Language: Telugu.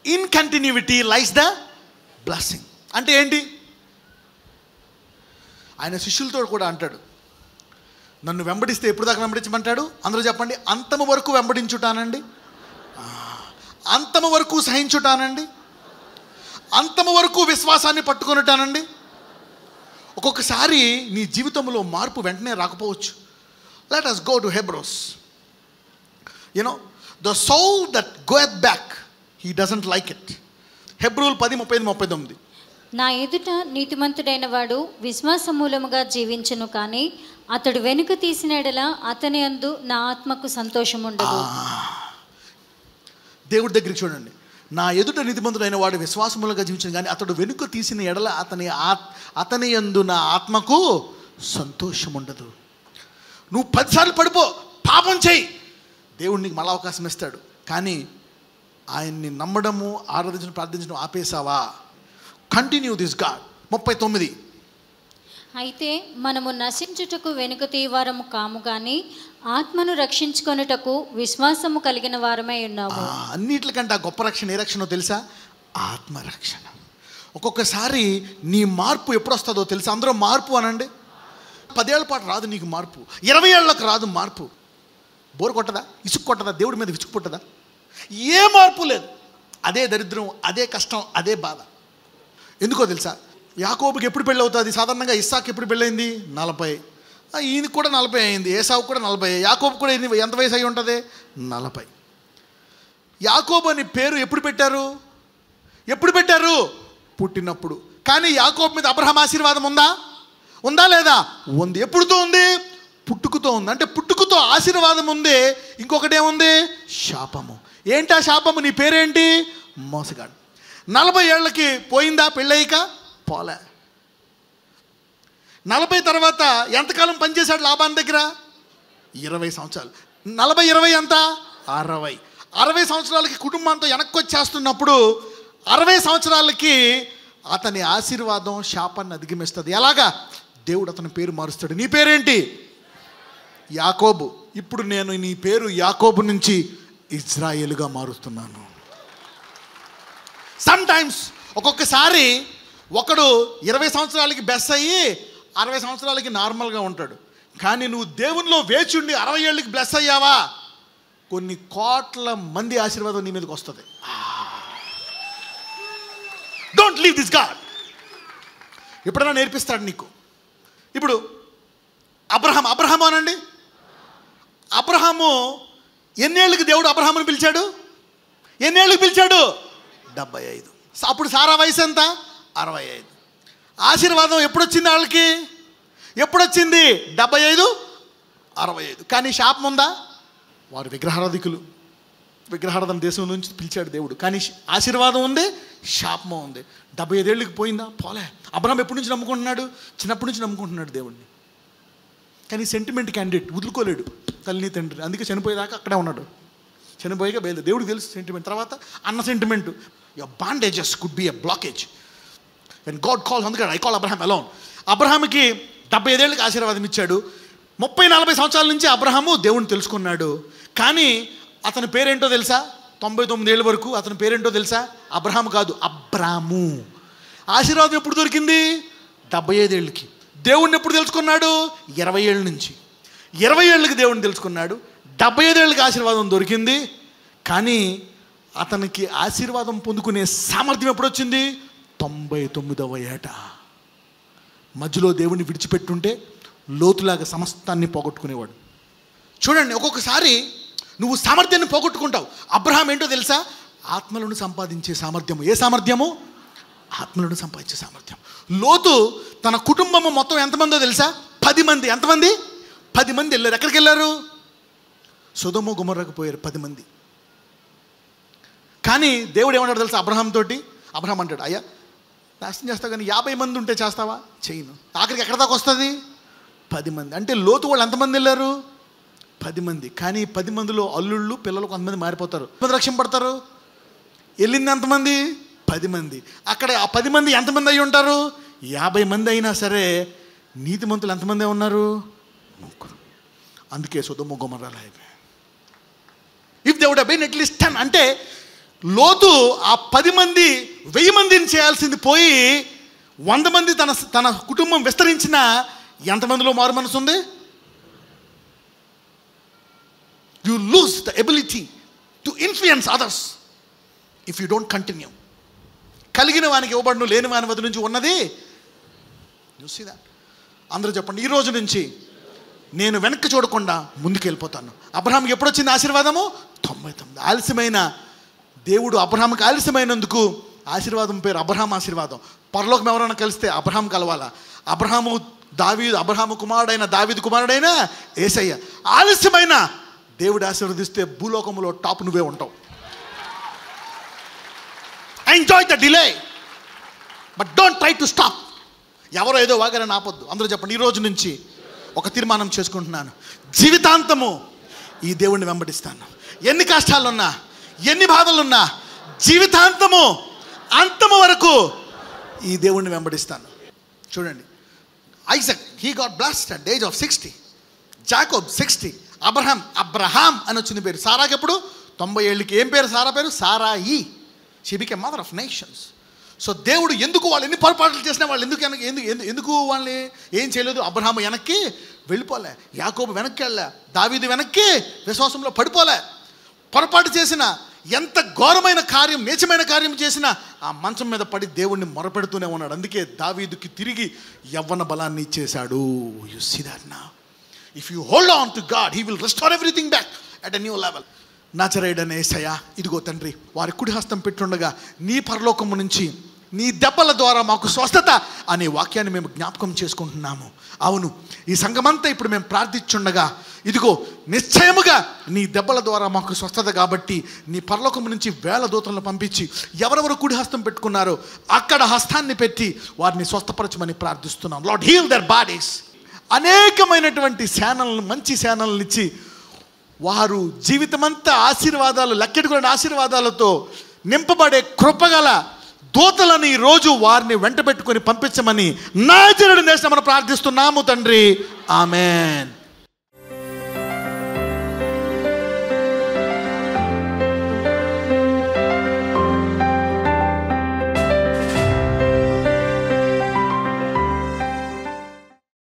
in continuity lies the blessing అంటే ఏంటి ఆయన శిష్యులతో కూడా అంటాడు నన్ను వెంబడిస్తే ఎప్పుడు దాకా వెంబడించమంటాడు అందరూ చెప్పండి అంతము వరకు వెంబడించుటానండి ఆ, అంతము వరకు సహించుటానండి అంతము వరకు విశ్వాసాన్ని పట్టుకొనుటానండి ఒక్కొక్కసారి నీ జీవితంలో మార్పు వెంటనే రాకపోవచ్చు let us go to Hebrews you know the soul that goeth back he doesn't like it హెబ్రూల్ పది ముప్పై ఐదు ముప్పై తొమ్మిది నా ఎదుట నీతిమంతుడైన వాడు విశ్వాసమూలముగా జీవించును కానీ అతడు వెనుక తీసిన ఎడల అతని అందు నా ఆత్మకు సంతోషం ఉండదు దేవుడి దగ్గరికి చూడండి నా ఎదుట నిధిమంతుడైన వాడు విశ్వాసములుగా జీవించను కానీ అతడు వెనుక తీసిన ఎడల అతని ఆత్ అతని యందు నా ఆత్మకు సంతోషం ఉండదు నువ్వు పదిసార్లు పడిపో పాపం చేయి దేవుడు నీకు మళ్ళా అవకాశం ఇస్తాడు కానీ ఆయన్ని నమ్మడము ఆరాధించడం ప్రార్థించడం ఆపేసావా కంటిన్యూ దిస్ గాడ్ ముప్పై తొమ్మిది అయితే మనము నశించుటకు వెనుక తీవారము కాము కానీ ఆత్మను రక్షించుకొనుటకు విశ్వాసము కలిగిన వారమై ఉన్నాము ఆ, అన్నిటికంటే ఆ గొప్ప రక్షణ ఏ రక్షణో తెలుసా ఆత్మరక్షణ ఒక్కొక్కసారి నీ మార్పు ఎప్పుడు వస్తుందో తెలుసా అందరూ మార్పు అనండి పదేళ్ల పాటు రాదు నీకు మార్పు ఇరవై ఏళ్ళకు రాదు మార్పు బోరు కొట్టదా ఇసుకు కొట్టదా దేవుడి మీద విసుగు పుట్టదా ఏ మార్పు లేదు అదే దరిద్రం అదే కష్టం అదే బాధ ఎందుకో తెలుసా యాకోబుకి ఎప్పుడు పెళ్ళి అవుతుంది సాధారణంగా ఇస్సాక్ ఎప్పుడు పెళ్ళైంది నలభై ఆ, ఈయనకి కూడా నలభై అయింది ఏసావు కూడా నలభై యాకోబు కూడా ఎన్ని ఎంత వయసు అయి ఉంటుంది నలభై యాకోబు అని పేరు ఎప్పుడు పెట్టారు ఎప్పుడు పెట్టారు పుట్టినప్పుడు కానీ యాకోబు మీద అబ్రహం ఆశీర్వాదం ఉందా ఉందా లేదా ఉంది ఎప్పుడుతో ఉంది పుట్టుకతో ఉంది అంటే పుట్టుకతో ఆశీర్వాదం ఉంది ఇంకొకటి ఏముంది శాపము ఏంటా శాపము నీ పేరేంటి మోసగాడు నలభై ఏళ్ళకి పోయిందా పెళ్ళయ్యాక పోలే నలభై తర్వాత ఎంతకాలం పనిచేశాడు లాభాన్ దగ్గర ఇరవై సంవత్సరాలు నలభై ఇరవై ఎంత అరవై అరవై సంవత్సరాలకి కుటుంబంతో వెనక్కి వచ్చేస్తున్నప్పుడు అరవై సంవత్సరాలకి అతని ఆశీర్వాదం శాపాన్ని అధిగమిస్తుంది ఎలాగా దేవుడు అతని పేరు మారుస్తాడు నీ పేరేంటి యాకోబు ఇప్పుడు నేను నీ పేరు యాకోబు నుంచి ఇజ్రాయేలుగా మారుస్తున్నాను సమ్ టైమ్స్ ఒక్కొక్కసారి ఒకడు ఇరవై సంవత్సరాలకి బెస్ అయ్యి అరవై సంవత్సరాలకి నార్మల్గా ఉంటాడు కానీ నువ్వు దేవునిలో వేచుండి అరవై ఏళ్ళకి బ్లెస్ అయ్యావా కొన్ని కోట్ల మంది ఆశీర్వాదం నీ మీదకి వస్తుంది డోంట్ లీవ్ దిస్ గాడ్ ఎప్పుడైనా నేర్పిస్తాడు నీకు ఇప్పుడు అబ్రహం అబ్రహం అనండి అబ్రహాము ఎన్నేళ్ళకి దేవుడు అబ్రహాముని పిలిచాడు ఎన్నేళ్ళకి పిలిచాడు డెబ్బై ఐదు స- అప్పుడు సారా వయసు ఎంత అరవై ఐదు ఆశీర్వాదం ఎప్పుడు వచ్చింది వాళ్ళకి ఎప్పుడు వచ్చింది డెబ్బై ఐదు అరవై ఐదు కానీ శాపం ఉందా వారు విగ్రహారాధికులు విగ్రహారాధన దేశం నుంచి పిలిచాడు దేవుడు కానీ శ- ఆశీర్వాదం ఉంది శాపము ఉంది డెబ్బై ఐదేళ్ళకి పోయిందా పోలే అబ్రహం ఎప్పటి నుంచి నమ్ముకుంటున్నాడు చిన్నప్పటి నుంచి నమ్ముకుంటున్నాడు దేవుడిని కానీ సెంటిమెంట్ క్యాండిడేట్ వదులుకోలేడు తల్లి తండ్రి అందుకే చనిపోయేదాకా అక్కడే ఉన్నాడు చనిపోయాక బయలు దేవుడికి తెలుసు సెంటిమెంట్ తర్వాత అన్న sentiment your bondages could be a blockage when God calls అందుకే ఐ కాల్ అబ్రహాం అలోన్ అబ్రహాంకి డెబ్బై ఐదేళ్ళకి ఆశీర్వాదం ఇచ్చాడు ముప్పై నలభై సంవత్సరాల నుంచి అబ్రహాము దేవుణ్ణి తెలుసుకున్నాడు కానీ అతని పేరేంటో తెలుసా తొంభై తొమ్మిది ఏళ్ళ వరకు అతని పేరేంటో తెలుసా అబ్రహాము కాదు అబ్రాము ఆశీర్వాదం ఎప్పుడు దొరికింది డెబ్బై ఐదేళ్ళకి దేవుణ్ణి ఎప్పుడు తెలుసుకున్నాడు ఇరవై ఏళ్ళ నుంచి ఇరవై ఏళ్ళకి దేవుణ్ణి తెలుసుకున్నాడు డెబ్బై ఐదేళ్ళకి ఆశీర్వాదం దొరికింది కానీ అతనికి ఆశీర్వాదం పొందుకునే సామర్థ్యం ఎప్పుడు వచ్చింది తొంభై తొమ్మిదవ ఏట మధ్యలో దేవుణ్ణి విడిచిపెట్టుంటే లోతులాగా సమస్తాన్ని పోగొట్టుకునేవాడు చూడండి ఒక్కొక్కసారి నువ్వు సామర్థ్యాన్ని పోగొట్టుకుంటావు అబ్రహాం ఏంటో తెలుసా ఆత్మలను సంపాదించే సామర్థ్యము ఏ సామర్థ్యము ఆత్మలను సంపాదించే సామర్థ్యం లోతు తన కుటుంబము మొత్తం ఎంతమందో తెలుసా పది మంది ఎంతమంది పది మంది వెళ్ళారు ఎక్కడికి వెళ్ళారు సుధము గుమర్రకు పోయారు పది మంది కానీ దేవుడు ఏమంటాడు తెలుసా అబ్రహాం తోటి అబ్రహాం అంటాడు అయ్యా నాశనం చేస్తావు కానీ యాభై మంది ఉంటే చేస్తావా చేయను ఆఖరికి ఎక్కడ దాకా వస్తుంది పది మంది అంటే లోతు వాళ్ళు ఎంతమంది వెళ్ళారు పది మంది కానీ పది మందిలో అల్లుళ్ళు పిల్లలు కొంతమంది మారిపోతారు ఎంతమంది రక్షింపడతారు వెళ్ళింది ఎంతమంది పది మంది అక్కడ ఆ పది మంది ఎంతమంది అయి ఉంటారు యాభై మంది అయినా సరే నీతిమంతులు ఎంతమంది ఉన్నారు ముగ్గురు అందుకే సుధము గుమరాలు అయిపోయాయి if they would been at least ten అంటే లోతు ఆ పది మంది వెయ్యి మందిని చేయాల్సింది పోయి వంద మంది తన తన కుటుంబం విస్తరించిన ఎంతమందిలో మారు మనసు ఉంది you lose the ability to influence others if you don't continue కలిగిన వానికి ఇవ్వబడును లేని వాని వద్ద నుంచి ఉన్నది యు సీ దాట్ అందరూ చెప్పండి ఈ రోజు నుంచి నేను వెనక్కి చూడకుండా ముందుకు వెళ్ళిపోతాను అబ్రహాంకి ఎప్పుడు వచ్చింది ఆశీర్వాదము తొంభై తొమ్మిది ఆలస్యమైన దేవుడు అబ్రహాంకి ఆలస్యమైనందుకు ఆశీర్వాదం పేరు అబ్రహాం ఆశీర్వాదం పరలోకం ఎవరైనా కలిస్తే అబ్రహాం కలవాలా అబ్రహాము దావీదు అబ్రహాము కుమారుడైన దావీదు కుమారుడైన ఏసయ్య ఆలస్యమైన దేవుడు ఆశీర్వదిస్తే భూలోకంలో టాప్ నువ్వే ఉంటావు enjoy the delay but don't try to stop ఎవరో ఏదో వాగారని ఆపొద్దు అందరూ చెప్పండి ఈ రోజు నుంచి ఒక తీర్మానం చేసుకుంటున్నాను జీవితాంతము ఈ దేవుణ్ణి వెంబడిస్తాను ఎన్ని కష్టాలున్నా ఎన్ని బాధలున్నా జీవితాంతము అంతము వరకు ఈ దేవుణ్ణి వెంబడిస్తాను చూడండి Isaac he got blessed at age of sixty Jacob sixty Abraham Abraham అని వచ్చింది పేరు సారాకి ఎప్పుడు తొంభై ఏళ్ళకి ఏం పేరు సారా పేరు సారాయి she became mother of nations so దేవుడు ఎందుకు వాళ్ళు ఎన్ని పొరపాట్లు చేసినా వాళ్ళు ఎందుకు వెనక్కి ఎందుకు ఎందు- ఎందుకు వాళ్ళని ఏం చేయలేదు అబ్రహాము వెనక్కి వెళ్ళిపోలే యాకోబు వెనక్కి వెళ్ళలే దావీదు వెనక్కి విశ్వాసంలో పడిపోలే పొరపాటు చేసిన ఎంత ఘోరమైన కార్యం నీచమైన కార్యం చేసినా ఆ మంచం మీద పడి దేవుణ్ణి మొరపెడుతూనే ఉన్నాడు అందుకే దావీదుకి తిరిగి యవ్వన బలాన్ని ఇచ్చేశాడు యు సీ దాట్ నా if you hold on to God he will restore everything back at a new level నాచరేడనే ఏసయ్య ఇదిగో తండ్రి వారి కుడి హస్తం పెట్టుండగా నీ పరలోకము నుంచి నీ దెబ్బల ద్వారా మాకు స్వస్థత అనే వాక్యాన్ని మేము జ్ఞాపకం చేసుకుంటున్నాము అవును ఈ సంఘమంతా ఇప్పుడు మేము ప్రార్థించుండగా ఇదిగో నిశ్చయముగా నీ దెబ్బల ద్వారా మాకు స్వస్థత కాబట్టి నీ పరలోకము నుంచి వేల దూతలను పంపించి ఎవరెవరు కుడి హస్తం పెట్టుకున్నారో అక్కడ హస్తాన్ని పెట్టి వారిని స్వస్థపరచమని ప్రార్థిస్తున్నాం లార్డ్ హీల్ దర్ బాడీస్ అనేకమైనటువంటి సేనలను మంచి సేనలను ఇచ్చి వారు జీవితమంతా ఆశీర్వాదాలు లెక్కెడుకునే ఆశీర్వాదాలతో నింపబడే కృపగల దూతలని ఈ రోజు వారిని వెంట పెట్టుకొని పంపించమని నాజరుడు నేసిన మనం ప్రార్థిస్తున్నాము తండ్రి ఆమెన్